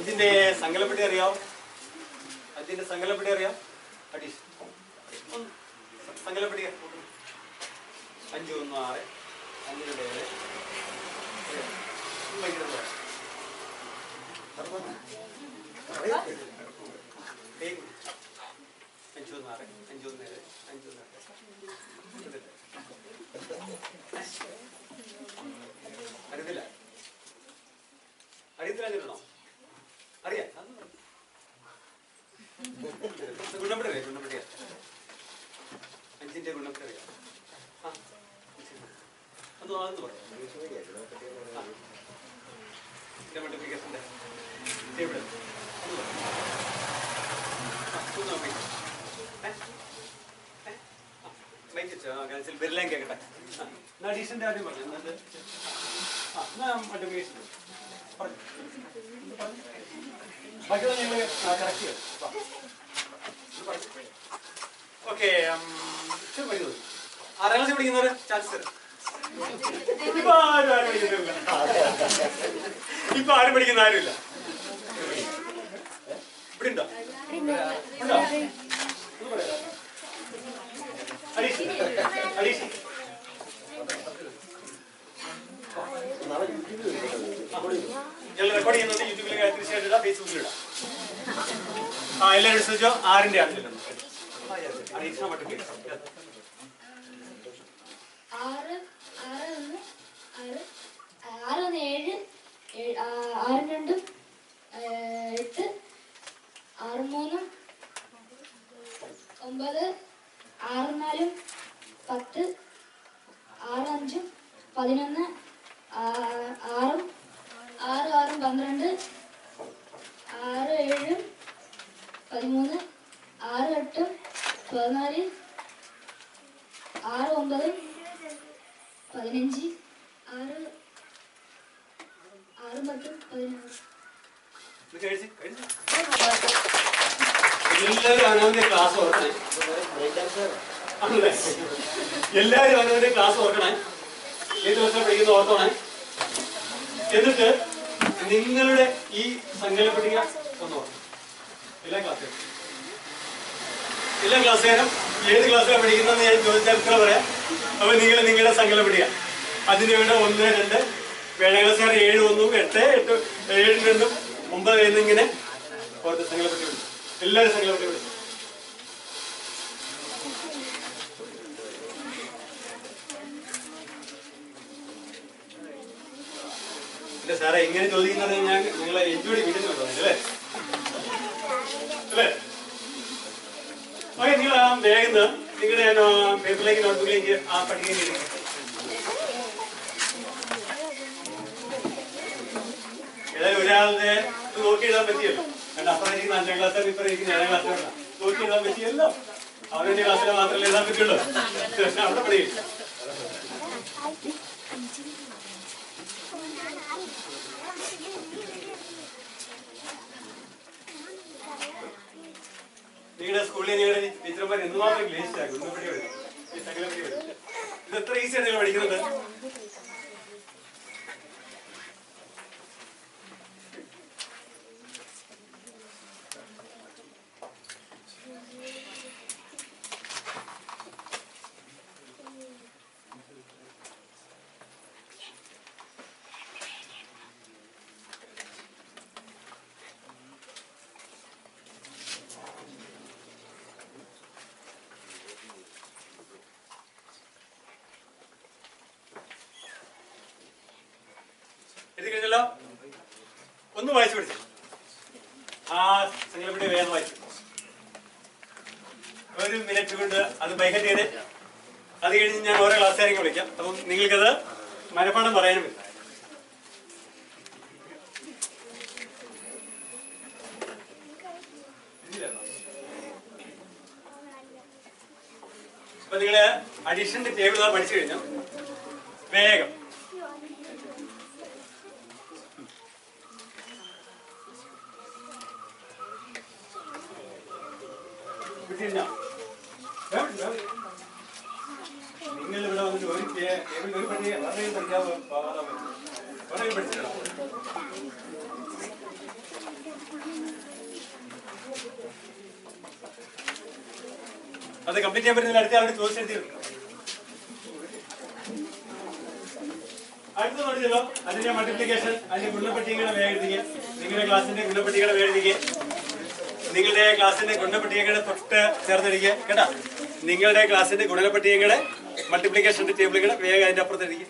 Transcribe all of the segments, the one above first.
അഞ്ചിന്റെ സങ്കലപ്പെട്ടി അറിയാവോ അഞ്ചിന്റെ സങ്കലപ്പെട്ടി അറിയാം അഡീഷ് ഒന്ന് സങ്കലപ്പെട്ടി അഞ്ച് ഒന്ന് ആറ് അഞ്ച് രണ്ട് ഏഴ് ഏഴ്. ഒന്ന് ഭയങ്കര പോരാ. ഏയ്. അഞ്ച് ഒന്ന് ആറ് അഞ്ച് ഒന്ന് ഏഴ് അഞ്ച് ഒന്ന് എട്ട് അറിയത്തില്ല അറിയത്തില്ല അങ്ങനെയാണോ അറിയാം അതൊന്ന് പറ. ഗുണപ്പെടി അറിയാം ഗുണപ്പെടി അറിയാം അഞ്ചിന്റെ ഗുണപ്പെടി അറിയാം ആ അതൊന്ന് അതൊന്ന് പറയാം മൾട്ടിപ്ലിക്കേഷന്റെ ടേബിൾ ഒന്ന് പറയാം ആ, ഒന്ന് നോക്കി. ഏ? ഏ? ആ, മൈക്ക് വെച്ചോ. ആ, കാണിച്ചാൽ ബെല്ലാം കേൾക്കട്ടെ ആ, എന്നാ അഡീഷന്റെ ആദ്യം പറഞ്ഞു എന്നിട്ട് ആ എന്നാ മൾട്ടിപ്ലിക്കേഷൻ പറഞ്ഞു പറഞ്ഞു ബാക്കിയുള്ള ഞങ്ങൾ കറക്റ്റ് ചെയ്യാം വാ. ഇത് പറഞ്ഞു ഓക്കെ പഠിക്കുന്നത് ആറാം ക്ലാസ്സിൽ പഠിക്കുന്നവര് ചാൻസ് തരാം ഇപ്പൊ ആരും ആരും പഠിക്കുന്നില്ല ഇപ്പൊ ആരും പഠിക്കുന്ന ആരുമില്ല ഇവിടെ ഉണ്ടോ ഉണ്ടോ ഒന്ന് പറയാം അഡീഷൻ അഡീഷൻ ഞങ്ങൾ റെക്കോർഡ് ചെയ്യുന്നത് യൂട്യൂബിൽ തീർച്ചയായിട്ടും ഇടാം ഫേസ്ബുക്കിൽ ഇടാം ആ എല്ലാവരും വിശ്വസിച്ചോ ആറിന്റെ ആണ് ചെല്ലുന്നത് അഡീഷൻ മട്ടും ആറ് ആറ് ഒന്ന് ആറ് ആറ് ഒന്ന് ഏഴ് ഏഴ് ആ, ആറും രണ്ടും ആ, എട്ട് ആറ് മൂന്നും ഒമ്പത് ആറ് നാലും പത്ത് ആറ് അഞ്ചും പതിനൊന്ന് ആ- ആറും ആറ് ആറും പന്ത്രണ്ട് ആറ് ഏഴും പതിമൂന്ന് ആറ് എട്ടും പതിനാല് ആറ് ഒമ്പത് പതിനഞ്ച് ആറ് ആറ് പത്ത് പതിനാറ് ഇത് കഴിച്ച് കഴിച്ച് എല്ലാവരും അവനവന്റെ ക്ലാസ് ഓർക്കണേ ആണല്ലേ? എല്ലാവരും അവനവന്റെ ക്ലാസ് ഓർക്കണേ ഏത് ദിവസം പഠിക്കുന്ന ഓർത്തോണേ എന്നിട്ട് നിങ്ങളുടെ ഈ സങ്കല്പട്ടിക ഒന്ന് ഓർക്കണം എല്ലാ ക്ലാസ്സിലും എല്ലാ ക്ലാസ്സുകാരും ഏത് ക്ലാസ്സിലാണ് പഠിക്കുന്നതെന്ന് ഞാൻ ചോദിച്ചാൽ ഉത്തരം പറയാം അപ്പൊ നിങ്ങൾ നിങ്ങളുടെ സങ്കല്പട്ടിക അതിന് വേണ്ട ഒന്ന് രണ്ട് ഏഴാം ക്ലാസ്സുകാർ ഏഴ് ഒന്നും എട്ട് എട്ട് ഏഴ് രണ്ടും ഒമ്പത് എന്നിങ്ങനെ ഓർത്ത് സങ്കല്പട്ടി വിളിച്ചു എല്ലാവരും സങ്കല്പട്ടി വിളിച്ചു ഇല്ല സാറേ ഇങ്ങനെ ചോദിക്കുന്നത് ഞാൻ നിങ്ങളെ എൻജോയ് വിടുന്നുണ്ടോ അല്ലേ അല്ലേ ഓക്കെ നിങ്ങൾ ആ വേഗം നിങ്ങളുടെ പേപ്പറിലേക്ക് നോട്ട്ബുക്കിലേക്ക് ആ പഠിക്കുകയും ഏതായാലും ഒരാളുടെ ഇത് നോക്കി എഴുതാൻ പറ്റിയല്ലോ കാരണം അപ്പുറം ഇരിക്കുന്ന അഞ്ചാം ക്ലാസ് ഇപ്പുറം ഇരിക്കുന്ന ഏഴാം ക്ലാസ്സിലാണ് നോക്കി എഴുതാൻ പറ്റിയല്ലോ അവരുടെ ക്ലാസ്സിൽ മാത്രമല്ലേ എഴുതാൻ പറ്റുള്ളൂ അവിടെ പഠിക്കും നിങ്ങളുടെ സ്കൂളിൽ നിങ്ങളുടെ ടീച്ചർമാർ എന്തുമാത്രം ഗ്ലേസ്റ്റ് ആക്കും ഒന്നും പഠിക്കും ഈ സകലം പഠിക്കും ഇത് എത്ര ഈസിയാണ് നിങ്ങൾ പഠിക്കുന്നത് എഴുതി കഴിഞ്ഞല്ലോ ഒന്ന് വായിച്ചു പഠിച്ചു ആ സംഘടനയുടെ വേഗം വായിച്ചു ഒരു മിനിറ്റ് കൊണ്ട് അത് ബൈഹറ്റ് ചെയ്ത് അത് കഴിഞ്ഞ് ഞാൻ ഓരോ ക്ലാസ്സുകാരെയും വിളിക്കാം അപ്പം നിങ്ങൾക്കത് മനപ്പാഠം പറയാനും പറ്റും അപ്പൊ നിങ്ങള് അഡീഷന്റെ ടേബിൾ പഠിച്ചു കഴിഞ്ഞാൽ വേഗം കിട്ടിയിരുന്നോ? നിങ്ങൾ ഇവിടെ വന്നിട്ട് ഒരു ടേ- ടേബിളിൽ ഒരു പട്ടിക വളരെ പഠിക്കാതെ പോകാതെ പറ്റും. വളരെ പഠിച്ചിട്ടുണ്ടോ? അത് കംപ്ലീറ്റ് ചെയ്യാൻ പറ്റുന്നില്ല അടുത്ത ആളുടെ ചോദിച്ചു എഴുതി അടുത്ത പഠിച്ചല്ലോ അതിന്റെ മൾട്ടിപ്ലിക്കേഷൻ അതിന്റെ ഗുണപട്ടികയുടെ വേഗതിക്ക് നിങ്ങളുടെ ക്ലാസിന്റെ ഗുണപട്ടികയുടെ വേഗതിക്ക് നിങ്ങളുടെ ക്ലാസിന്റെ ഗുണപട്ടികയുടെ തൊട്ട് ചേർത്തിരിക്കുക കേട്ടാ നിങ്ങളുടെ ക്ലാസിന്റെ ഗുണപട്ടികയുടെ മൾട്ടിപ്ലിക്കേഷന്റെ ടേബിളുകൾ വേഗം അതിന്റെ അപ്പുറത്തിരിക്കുക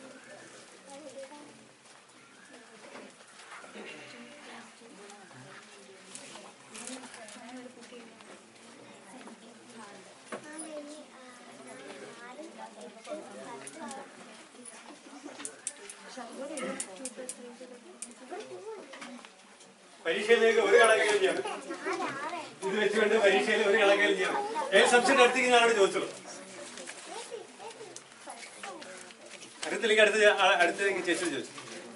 പരീക്ഷയിലേക്ക് ഒരു കണക്കെങ്കിലും ചെയ്യണം ഇത് വെച്ചുകൊണ്ട് പരീക്ഷയിൽ ഒരു കണക്കെങ്കിലും ചെയ്യണം ഏത് സബ്ജക്ട് അടുത്തേക്ക് ഞാനോട് ചോദിച്ചോളൂ അടുത്തില്ലെങ്കിൽ അടുത്ത ആ- അടുത്തേക്ക് ചേച്ചി ചോദിച്ചു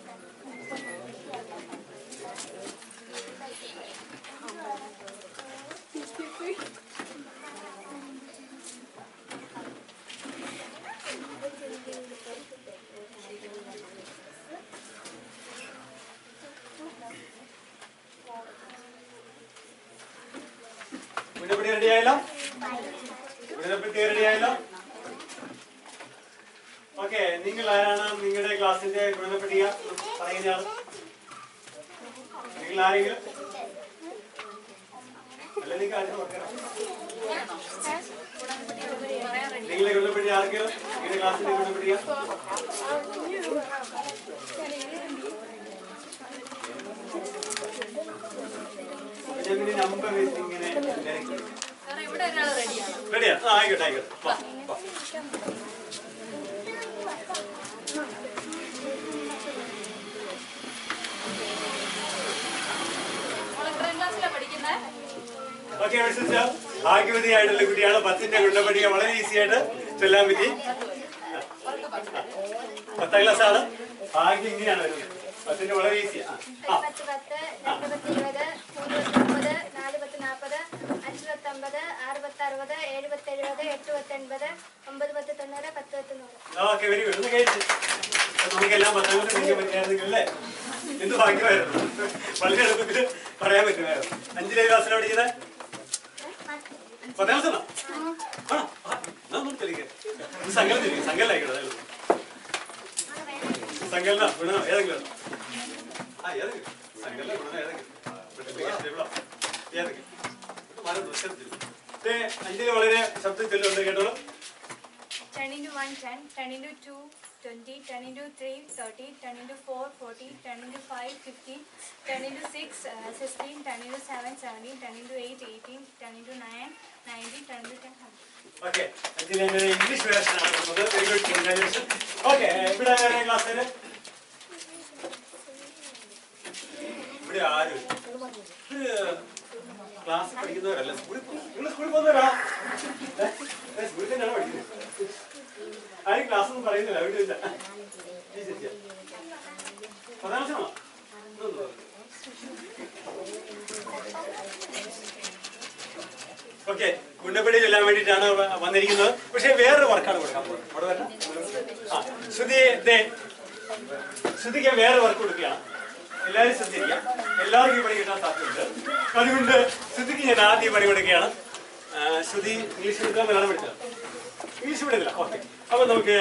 മുന്നപ്പടി റെഡിയായല്ലോ മുന്നപ്പടി റെഡിയായല്ലോ ഓക്കെ നിങ്ങൾ ആരാണ് നിങ്ങളുടെ ക്ലാസിന്റെ ഗുണപട്ടിക പറയുന്നയാൾ നിങ്ങൾ ആരെങ്കിലും അല്ല നിങ്ങൾ ആരും നോക്കണം നിങ്ങളുടെ ഗുണപട്ടിക ആർക്കെങ്കിലും നിങ്ങളുടെ ക്ലാസിന്റെ ഗുണപട്ടിക ഞാൻ പിന്നെ നമ്പർ വെച്ച് ഇങ്ങനെ തിരക്കി. ഇവിടെ ഒരാൾ റെഡിയാണ് റെഡിയാ ആ ആയിക്കോട്ടെ ആയിക്കോട്ടെ വാ, വാ. മോൾ എത്രാം ക്ലാസ്സിലാണ് പഠിക്കുന്നത് ഓക്കെ വിശ്വസിച്ച ഭാഗ്യവതിയായിട്ടുള്ള കുട്ടിയാണ് പത്തിന്റെ ഗുണപടിക വളരെ ഈസി ആയിട്ട് ചൊല്ലാൻ പറ്റി പത്താം ക്ലാസ് ആണ് ഭാഗ്യം ഇങ്ങനെയാണ് വരുന്നത് പത്തിന്റെ വളരെ ഈസി ആ ആ. പത്ത് പത്ത് രണ്ട് പത്ത് ഇരുപത് മൂന്ന് പത്ത് മുപ്പത് നാല് പത്ത് നാൽപ്പത് അഞ്ച് പത്ത് അമ്പത് ആറ് പത്ത് അറുപത് ഏഴ് പത്ത് എഴുപത് എട്ട് പത്ത് എൺപത് ഒമ്പത് പത്ത് തൊണ്ണൂറ് പത്ത് പത്ത് നൂറ് ഓക്കെ വെരി ഗുഡ് ഒന്ന് കഴിച്ച് നമുക്കെല്ലാം പത്താം ക്ലാസ് പഠിക്കാൻ പറ്റിയായിരുന്നെങ്കിൽ അല്ലേ എന്ത് ഭാഗ്യമായിരുന്നു വളരെ എളുപ്പത്തിൽ പറയാൻ പറ്റുമായിരുന്നു അഞ്ചിലെ ക്ലാസ്സിലാണ് പഠിക്കുന്നത് പത്താം ക്ലാസ് ആണോ ആ നമ്മൾ തെളിയിക്കാം സങ്കലം തെളിയിക്കാം സങ്കലായിക്കോട്ടെ അതായത് സങ്കലന ഗുണനോ ഏതെങ്കിലും ഉണ്ടോ? ആ ഏതെങ്കിലും സങ്കലന ഗുണനോ ഏതെങ്കിലും Multiplication table ഓ? ഏതെങ്കിലും മാറി ദൃശ്യത്തിൽ അഞ്ചില് വളരെ ശബ്ദം ചൊല്ലുണ്ട് കേട്ടോളൂ 10 into 1, 10, 10 into 2, 20, 10 into 3, 30, 10 into 4, 40, 10 into 5, 15, 10 into 6, uh, 16, 10 into 7, 17, 10 into 8, 18, 10 into 9, 90, 10 into 10, 100. Okay അഞ്ചിലെ ഇംഗ്ലീഷ് വേർഷൻ ആണ് വരുന്നത് വെരി ഗുഡ് കൺഗ്രാജുലേഷൻ ഓക്കെ ഇവിടെ ക്ലാസ്സിൽ ഇവിടെ ആരും ക്ലാസ് പഠിക്കുന്നവരല്ല സ്കൂളിൽ നിങ്ങൾ സ്കൂളിൽ പോകുന്നവരാ ഏ? ഏ, സ്കൂളിൽ തന്നെയാണ് പഠിക്കുന്നത് ആരും ക്ലാസ് ഒന്നും പറയുന്നില്ല അവിടെ ഇല്ല ഈ ശരിയാ പതാം ക്ലാസ്സാണോ ഓക്കെ ഗുണ്ടപ്പടി ചൊല്ലാൻ വേണ്ടിയിട്ടാണ് വ- വന്നിരിക്കുന്നത് പക്ഷേ വേറൊരു വർക്കാണ് കൊടുക്കാൻ പോകുന്നത് അവിടെ വരണം. ആ ശ്രുതി ദേ ശ്രുതിക്ക് വേറെ വർക്ക് കൊടുക്കുകയാണ് എല്ലാവരും ശ്രദ്ധിക്കുക എല്ലാവർക്കും ഈ പണി കിട്ടാൻ സാധ്യതയുണ്ട് അതുകൊണ്ട് ശ്രുതിക്ക് ഞാൻ ആദ്യം പണി കൊടുക്കുകയാണ് ആ, ശ്രുതി ഇംഗ്ലീഷ് എടുക്കാൻ മലയാളം പഠിച്ചത് ഇംഗ്ലീഷ് പഠിക്കില്ല ഓക്കെ അപ്പൊ നമുക്ക്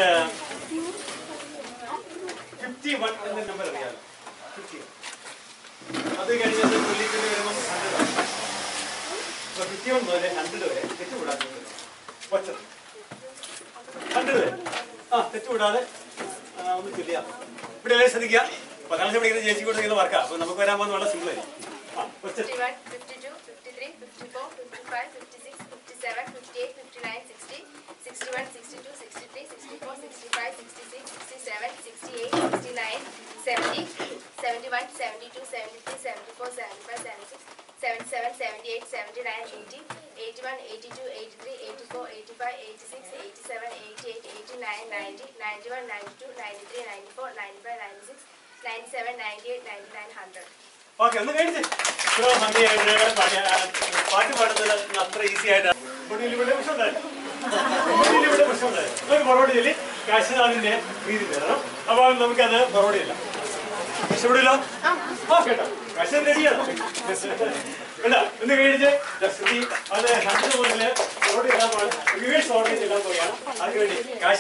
ഫിഫ്റ്റി വൺ എന്ന നമ്പർ അറിയാമല്ലോ ഫിഫ്റ്റി അത് കഴിഞ്ഞത് പുള്ളിക്കുന്ന വരുമ്പോൾ ഹൺഡ്രഡ് അപ്പൊ ഫിഫ്റ്റി വൺ മുതൽ ഹൺഡ്രഡ് വരെ തെറ്റുകൂടാതെ ഒച്ചത് ഹൺഡ്രഡ് വരെ ആ തെറ്റുകൂടാതെ ആ, ഒന്ന് ചൊല്ലിയാ ഇവിടെ എല്ലാവരും ശ്രദ്ധിക്കുക പത്താം ക്ലാസ് പഠിക്കുന്ന ചേച്ചി കൊടുക്കുന്ന വർക്കാ അപ്പൊ നമുക്ക് വരാൻ പോകുന്ന വളരെ സിമ്പിൾ ആയിരിക്കും ആ ഒച്ചത് 51, 52, 53, 54, 55, 56, 57, 58, 59, 60, 61, 62, 63, 64, 65, 66, 67, 68, 69, 70, 71, 72, 73, 74, 75, 76, 77, 78, 79, 80, 81, 82, 83, 84, 85, 86, 87, 88, 89, 90, 91, 92, 93, 94, 95, 96, 97, 98, 99, 100. ഓക്കെ ഒന്ന് കഴിച്ച് ഇത്ര ഭംഗിയായിട്ട് പാടി- പാട്ട് പാടുന്നത് അത്ര ഈസി ആയിട്ടാണ് ഇവിടെ ഇവിടെ പ്രശ്നമുണ്ടായിരുന്നു ഇവിടെ ഇവിടെ പ്രശ്നമുണ്ടായിരുന്നു നമുക്ക് മറുപടി ചൊല്ലി കാശിനാഥിന്റെ രീതി തരണം അപ്പോൾ നമുക്കത് മറുപടി ഇല്ല ഇഷ്ടപ്പെടില്ലോ ആ കേട്ടോ കാശിനാഥ് റെഡിയാണ് കേട്ടോ ഒന്ന് കഴിച്ച് ശ്രുതി അത് ഹൺഡ്രഡ് മുതൽ മറുപടി ഇടാൻ പാടില്ല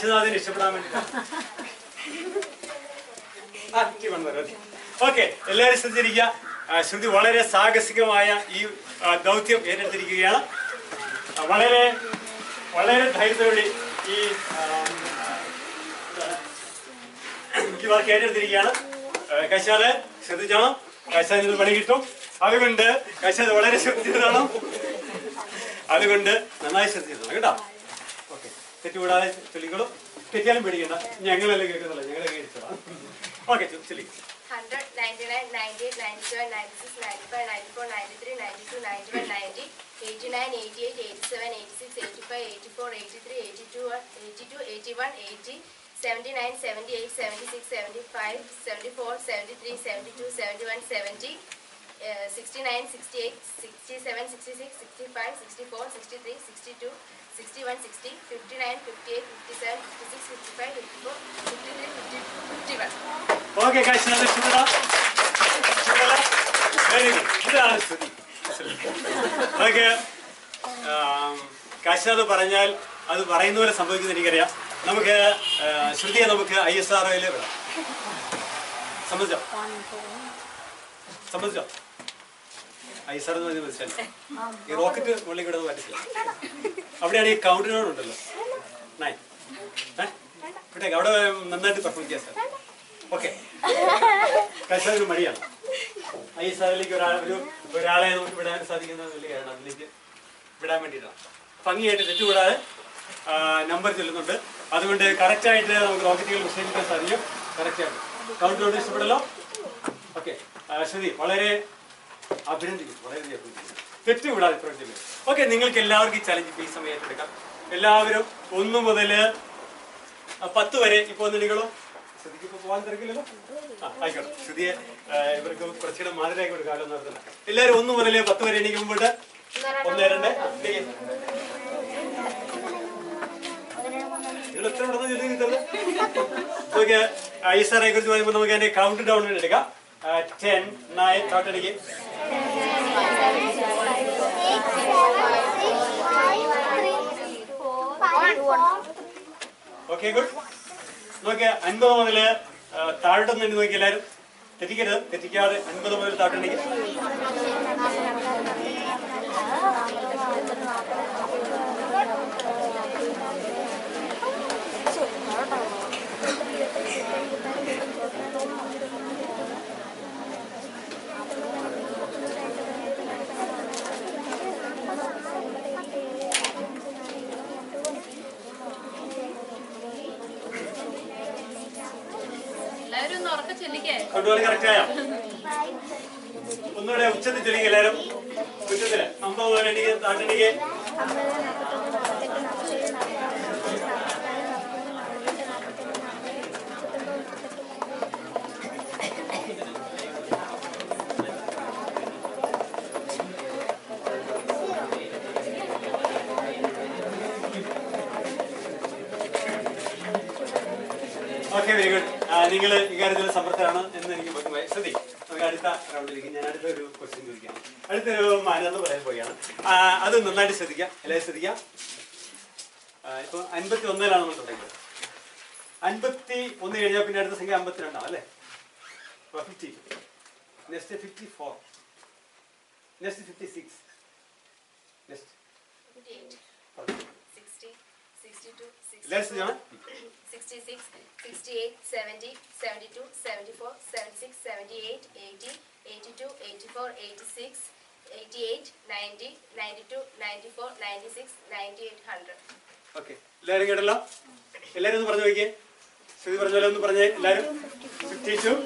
കാശിനാഥിന് ഇഷ്ടപ്പെടാൻ വേണ്ടി ഓക്കെ എല്ലാവരും ശ്രദ്ധിച്ചിരിക്കുക ആ, ശ്രുതി വളരെ സാഹസികമായ ഈ ആ, ദൗത്യം ഏറ്റെടുത്തിരിക്കുകയാണ് ആ, വളരെ വളരെ ധൈര്യത്തോടെ ഈ ആ, ഈ വർക്ക് ഏറ്റെടുത്തിരിക്കുകയാണ് കശാല് ശ്രദ്ധിച്ചോണം കശാലിന് പണി കിട്ടും അതുകൊണ്ട് കശാല് വളരെ ശ്രദ്ധിച്ചതാണ് അതുകൊണ്ട് നന്നായി ശ്രദ്ധിച്ചതാണ് കേട്ടോ ഓക്കെ തെറ്റുകൂടാതെ ചൊല്ലിക്കോളും തെറ്റിയാലും പേടിക്കണ്ട ഞങ്ങളല്ലേ കേൾക്കുന്നില്ല ഞങ്ങളെ കേൾച്ചോളാം ഓക്കെ ചൊല്ലി 100, 99, 98, 97, 96, 95, 94, 93, 92, 91, 90, 89, 88, 87, 86, 85, 84, 83, 82, 82, 81, 80, 79, 78, 76, 75, 74, 73, 72, 71, 70, uh, 69, 68, 67, 66, 65, 64, 63, 62, 61, 60, 59, 58, 57, 56, 55, 54, 53, 52, 51. ഓക്കെ കാശിനാഥ് ഇഷ്ടപ്പെടാം വെരി ഗുഡ് ഇതാണ് സ്ഥിതി ഓക്കെ കാശിനാഥ് പറഞ്ഞാൽ അത് പറയുന്ന പോലെ സംഭവിക്കുന്നത് എനിക്കറിയാം നമുക്ക് ആ, ശ്രുതിയെ നമുക്ക് ഐ എസ് ആർ ഒയിലെ വിടാം സമ്മതിച്ചോ സമ്മതിച്ചോ ഐ എസ് ആർ എന്ന് പറഞ്ഞാൽ മനസ്സിലായി ഈ റോക്കറ്റ് മുകളിൽ വിടുന്നത് മനസ്സിലായി അവിടെയാണ് ഈ കൗണ്ടിനോട് ഉണ്ടല്ലോ നൈൻ ഏ വിട്ടേക്ക് അവിടെ നന്നായിട്ട് പെർഫോം ചെയ്യാം സാർ ഓക്കെ കശാവിന് മടിയാണ് ഐ എസ് ആറിലേക്ക് ഒരാൾ ഒരു ഒരാളെ നമുക്ക് വിടാൻ സാധിക്കുന്ന വലിയ കാരണം അതിലേക്ക് വിടാൻ വേണ്ടിയിട്ടാണ് ഭംഗിയായിട്ട് തെറ്റുകൂടാതെ നമ്പർ ചൊല്ലുന്നുണ്ട് അതുകൊണ്ട് കറക്റ്റായിട്ട് നമുക്ക് റോക്കറ്റുകൾ നിക്ഷേപിക്കാൻ സാധിക്കും കറക്റ്റായിട്ട് കൗണ്ടിനോട് ഇഷ്ടപ്പെടല്ലോ ഓക്കെ ശ്രുതി വളരെ അഭിനന്ദിക്കുന്നു വളരെ അഭിനന്ദിക്കുന്നു തെറ്റുകൂടാതെ പ്രവർത്തിക്കുന്നു ഓക്കെ നിങ്ങൾക്ക് എല്ലാവർക്കും ഈ ചലഞ്ച് ഈ സമയത്ത് എടുക്കാം എല്ലാവരും ഒന്ന് മുതല് ആ, പത്ത് വരെ ഇപ്പൊ ഒന്ന് എണീക്കണോ ശ്രുതിക്ക് ഇപ്പൊ പോകാൻ തിരക്കില്ലല്ലോ ആ ആയിക്കോട്ടെ ശ്രുതിയെ ആ, ഇവർക്ക് കുറച്ചുകൂടെ മാതിരിയാക്കി കൊടുക്കാമല്ലോ എന്ന് ഓർത്തില്ല. എല്ലാവരും ഒന്ന് മുതല് പത്ത് വരെ എണീക്കുമ്പോട്ട് ഒന്ന് രണ്ട് ആ, എണീക്ക്. നിങ്ങൾ എത്ര പെട്ടെന്ന് ചൊല്ലി കിട്ടുന്നത് നമുക്ക് ഐ എസ് ആർ ഐ കുറിച്ച് പറയുമ്പോൾ നമുക്ക് അതിന്റെ കൗണ്ട് ഡൗൺ എടുക്കാം ടെൻ നയൻ തോട്ടടിക്ക് ഓക്കെ ഗുഡ് നോക്കിയ അൻപത് മുതല് താഴോട്ടൊന്ന് എണ്ണി നോക്കി എല്ലാവരും തെറ്റിക്കരുത് തെറ്റിക്കാതെ അൻപത് മുതൽ താഴോട്ടെണ്ണിക്ക് എല്ലാവരും ഒന്ന് ഉറക്കെ ചെല്ലിക്കേ കൊണ്ടുപോലെ കറക്റ്റ് ആയോ ഒന്നുകൂടെ ഉച്ചത്തിൽ ചൊല്ലിക്ക് എല്ലാവരും ഉച്ചത്തില് അമ്പത് മുതൽ എണ്ണിക്ക് താഴെണ്ണിക്ക് ഓക്കെ വെരി ഗുഡ് നിങ്ങൾ ഇക്കാര്യത്തിൽ സമർത്ഥരാണ് എന്ന് എനിക്ക് ബോധ്യമായി ശ്രദ്ധി നമുക്ക് അടുത്ത റൗണ്ടിലേക്ക് ഞാൻ അടുത്ത ഒരു ക്വസ്റ്റ്യൻ ചോദിക്കാം അടുത്തൊരു മാനദണ്ഡം പറയാൻ പോവുകയാണ് ആ, അത് നന്നായിട്ട് ശ്രദ്ധിക്കാം എല്ലാവരും ശ്രദ്ധിക്കാം ആ, ഇപ്പൊ അൻപത്തി ഒന്നിലാണ് നമ്മൾ തുടങ്ങിയത് അൻപത്തി ഒന്ന് കഴിഞ്ഞാൽ പിന്നെ അടുത്ത സംഖ്യ അമ്പത്തിരണ്ടാണ് അല്ലേ fifty next fifty four next fifty six next 58, 60, 62, 64, എല്ലാവരും ശ്രദ്ധിക്കണം 66, 68, 70, 72, 74, 76, 78, 80, 82, 84, 86, 88, 90, 92, 94, 96, 98, 100. ഓക്കെ എല്ലാവരും കേട്ടല്ലോ എല്ലാവരും ഒന്ന് പറഞ്ഞു നോക്കിയേ ശ്രുതി പറഞ്ഞ പോലെ ഒന്ന് പറഞ്ഞേ എല്ലാവരും ഫിഫ്റ്റി ടു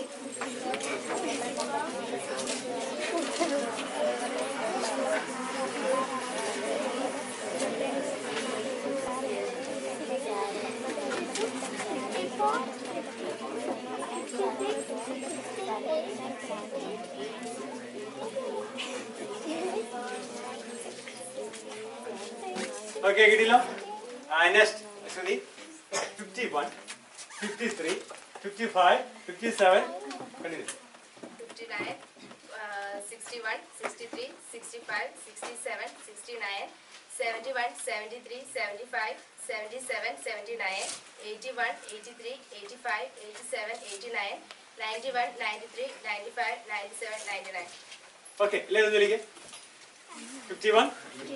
ഓക്കെ കിട്ടിയില്ല next Shruti fifty one fifty three fifty five fifty seven continue 59, uh, 61, 63, 65, 67, 69, 71, 73, 75, 77, 79, 81, 83, 85, 87, 89, 91, 93, 95, 97, 99. Okay എല്ലാവരും ഇതിലേക്ക് ഫിഫ്റ്റി വൺ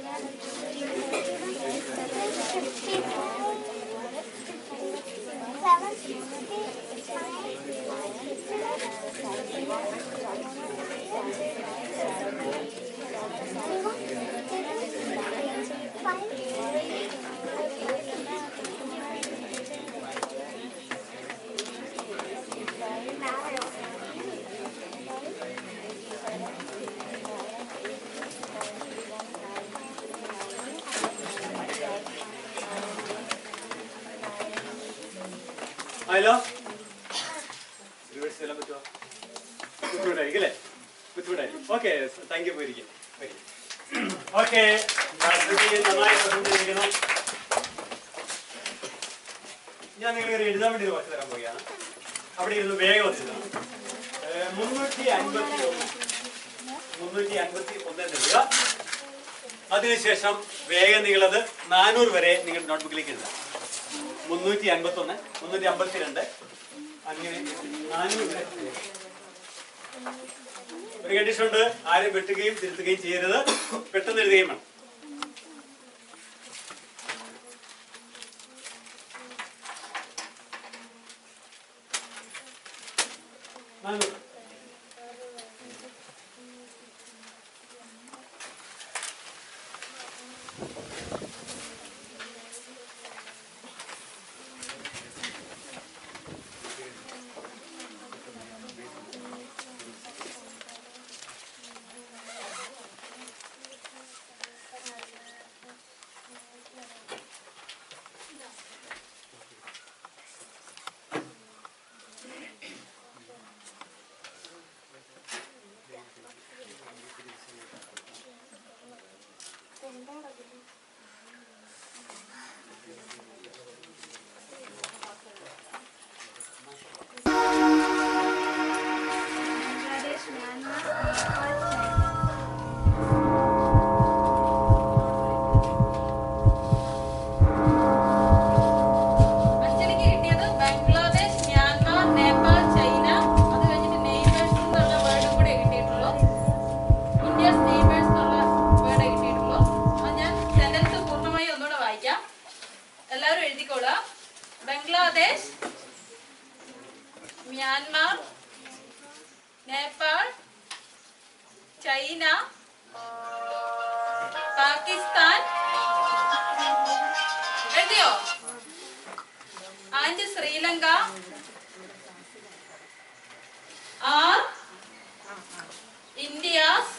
ആയല്ലോ റിവേഴ്സ് ചെയ്യാൻ പറ്റുമോ ബുദ്ധിമുട്ടായിരിക്കും അല്ലേ ബുദ്ധിമുട്ടായിരിക്കും ഓക്കെ താങ്ക് യു പോയിരിക്കും ഓക്കെ നന്നായി പ്രസംഗിച്ചിരിക്കണം ഞാൻ നിങ്ങൾക്ക് ഒരു എഴുതാൻ വേണ്ടി ഒരു വാക്ക് തരാൻ പോവുകയാണ് അവിടെ ഇരുന്ന് വേഗം എഴുതണം ഏഹ്, മുന്നൂറ്റി അൻപത്തി ഒന്ന് മുന്നൂറ്റി അൻപത്തി ഒന്ന് എഴുതുക അതിനുശേഷം വേഗം നിങ്ങളത് നാനൂറ് വരെ നിങ്ങളുടെ നോട്ട്ബുക്കിലേക്ക് എഴുതുക മുന്നൂറ്റി അൻപത്തി ഒന്ന് മുന്നൂറ്റി അമ്പത്തി രണ്ട് അങ്ങനെ നാനൂറ് വരെ ഒരു കണ്ടീഷൻ ഉണ്ട് ആരും വെട്ടുകയും തിരുത്തുകയും ചെയ്യരുത് പെട്ടെന്ന് എഴുതുകയും വേണം നാനൂറ് അഞ്ജലിക്ക് കിട്ടിയത് ബംഗ്ലാദേശ് മ്യാൻമാർ നേപ്പാൾ ചൈന അത് കഴിഞ്ഞിട്ട് നെയ്ബേഴ്സ് എന്നുള്ള വേർഡും കൂടെ കിട്ടിയിട്ടുള്ളൂ ഇന്ത്യസ് നെയ്ബേഴ്സ് എന്നുള്ള വേർഡേ കിട്ടിയിട്ടുള്ളൂ അത് ഞാൻ സെന്റൻസ് പൂർണ്ണമായി ഒന്നുകൂടെ വായിക്കാം എല്ലാവരും എഴുതിക്കോളുക ബംഗ്ലാദേശ് മ്യാൻമാർ നേപ്പാൾ ചൈന പാകിസ്ഥാൻ എഴുതിയോ and Sri Lanka are India's